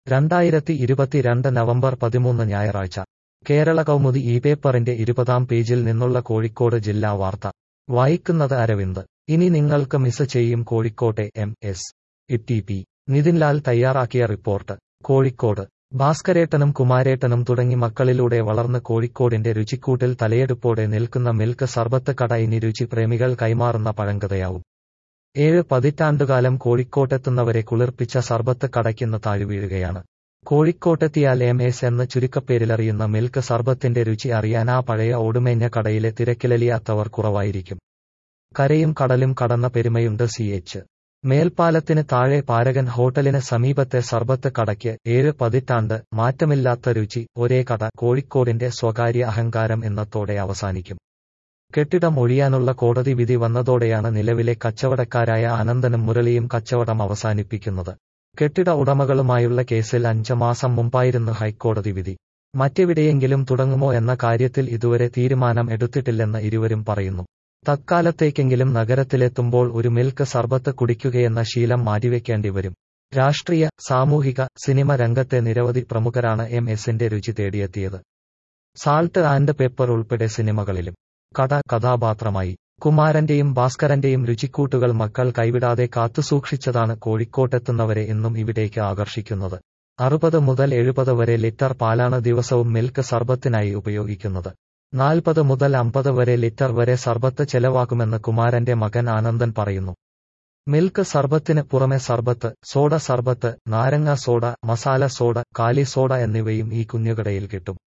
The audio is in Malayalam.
രണ്ടായിരത്തി ഇരുപത്തിരണ്ട് നവംബർ പതിമൂന്ന് ഞായറാഴ്ച കേരള കൗമുദി ഈ പേപ്പറിന്റെ ഇരുപതാം പേജിൽ നിന്നുള്ള കോഴിക്കോട് ജില്ലാ വാർത്ത വായിക്കുന്നത് അരവിന്ദ് ഇനി നിങ്ങൾക്ക് മിസ് ചെയ്യും കോഴിക്കോട്ടെ M S E P Nithinlal തയ്യാറാക്കിയ റിപ്പോർട്ട് കോഴിക്കോട് ഭാസ്കരേട്ടനും കുമാരേട്ടനും തുടങ്ങി മക്കളിലൂടെ വളർന്ന് കോഴിക്കോടിന്റെ രുചിക്കൂട്ടിൽ തലയെടുപ്പോടെ നിൽക്കുന്ന മിൽക്ക് സർബത്ത് കട ഇനി രുചി പ്രേമികൾ കൈമാറുന്ന പഴങ്കഥയാവും ഏഴ് പതിറ്റാണ്ടുകാലം കോഴിക്കോട്ടെത്തുന്നവരെ കുളിർപ്പിച്ച സർബത്ത് കടയ്ക്കിന്ന് താഴ്വീഴുകയാണ് കോഴിക്കോട്ടെത്തിയാൽ എം എസ് എന്ന് ചുരുക്കപ്പേരിലറിയുന്ന മിൽക്ക് സർബത്തിന്റെ രുചി അറിയാൻ ആ പഴയ ഓടുമേഞ്ഞ കടയിലെ തിരക്കിലലിയാത്തവർ കുറവായിരിക്കും കരയും കടലും കടന്ന പെരുമയുണ്ട് സി എച്ച് മേൽപ്പാലത്തിന് താഴെ പാരകൻ ഹോട്ടലിന് സമീപത്തെ സർബത്ത് കടയ്ക്ക് ഏഴ് പതിറ്റാണ്ട് മാറ്റമില്ലാത്ത രുചി ഒരേ കട കോഴിക്കോടിന്റെ സ്വകാര്യ അഹങ്കാരം എന്നത്തോടെ അവസാനിക്കും കെട്ടിടം ഒഴിയാനുള്ള കോടതി വിധി വന്നതോടെയാണ് നിലവിലെ കച്ചവടക്കാരായ ആനന്ദനും മുരളിയും കച്ചവടം അവസാനിപ്പിക്കുന്നത് കെട്ടിട ഉടമകളുമായുള്ള കേസിൽ അഞ്ച് മാസം മുമ്പായിരുന്നു ഹൈക്കോടതി വിധി മറ്റെവിടെയെങ്കിലും തുടങ്ങുമോ എന്ന കാര്യത്തിൽ ഇതുവരെ തീരുമാനം എടുത്തിട്ടില്ലെന്ന് ഇരുവരും പറയുന്നു തത്കാലത്തേക്കെങ്കിലും നഗരത്തിലെത്തുമ്പോൾ ഒരു മിൽക്ക് സർബത്ത് കുടിക്കുകയെന്ന ശീലം മാറ്റിവെക്കേണ്ടി വരും രാഷ്ട്രീയ സാമൂഹിക സിനിമ രംഗത്തെ നിരവധി പ്രമുഖരാണ് എം എസിന്റെ രുചി തേടിയെത്തിയത് സാൾട്ട് ആൻഡ് പെപ്പർ ഉൾപ്പെടെ സിനിമകളിലും കഥ കഥാപാത്രമായി കുമാരന്റെയും ഭാസ്കരന്റെയും രുചിക്കൂട്ടുകൾ മക്കൾ കൈവിടാതെ കാത്തുസൂക്ഷിച്ചതാണ് കോഴിക്കോട്ടെത്തുന്നവരെ എന്നും ഇവിടേക്ക് ആകർഷിക്കുന്നത് അറുപത് മുതൽ എഴുപത് വരെ ലിറ്റർ പാലാണ് ദിവസവും മിൽക്ക് സർബത്തിനായി ഉപയോഗിക്കുന്നത് നാൽപ്പത് മുതൽ അമ്പത് വരെ ലിറ്റർ വരെ സർബത്ത് ചെലവാക്കുമെന്ന് കുമാരന്റെ മകൻ ആനന്ദൻ പറയുന്നു മിൽക്ക് സർബത്തിന് പുറമെ സർബത്ത് സോഡ സർബത്ത് നാരങ്ങ സോഡ മസാല സോഡ കാലി സോഡ എന്നിവയും ഈ കുഞ്ഞുകടയിൽ കിട്ടും